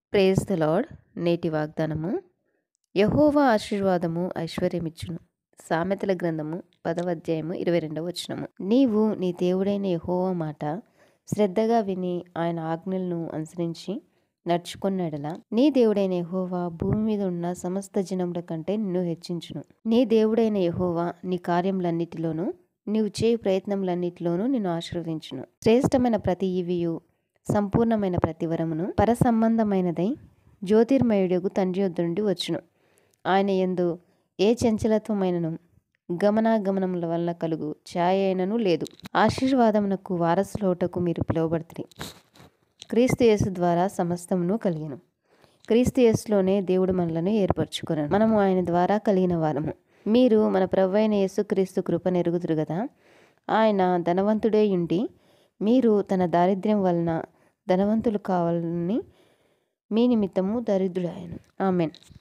praise the lord నేటి వాగ్దానము యహోవా ఆశీర్వాదము ఐశ్వర్యమిచ్చును సామెతల గ్రంథము పదవ అధ్యాయము ఇరవై రెండవ వచనము నీవు నీ దేవుడైన యహోవా మాట శ్రద్ధగా విని ఆయన ఆజ్ఞలను అనుసరించి నడుచుకున్నాడలా నీ దేవుడైన యహోవా భూమి మీద ఉన్న సమస్త జనముల కంటే నిన్ను హెచ్చించును నీ దేవుడైన యహోవా నీ కార్యములన్నిటిలోనూ నీవు చేయు ప్రయత్నములన్నిటిలోనూ నిన్ను ఆశీర్వదించును శ్రేష్టమైన ప్రతి ఇవియు సంపూర్ణమైన ప్రతివరమును పరసంబంధమైనదై జ్యోతిర్మయుడకు తండ్రి యొద్ద నుండి వచ్చును ఆయన ఎందు ఏ చంచలత్వమైనను గమనాగమనముల వలన కలుగు ఛాయ అయినను లేదు ఆశీర్వాదమునకు వారసులోటకు మీరు పిలువబడుతుంది క్రీస్తు యేసు ద్వారా సమస్తమును కలిగిన క్రీస్తు యేసులోనే దేవుడు మనలను ఏర్పరచుకున్నాను మనము ఆయన ద్వారా కలిగిన వారము మీరు మన ప్రభు అయిన యేసుక్రీస్తు కృప నెరుగుదురు కదా ఆయన ధనవంతుడే ఉండి మీరు తన దారిద్ర్యం వలన ధనవంతులు కావాలని మీ నిమిత్తము దరిద్రుడాయను ఆమెన్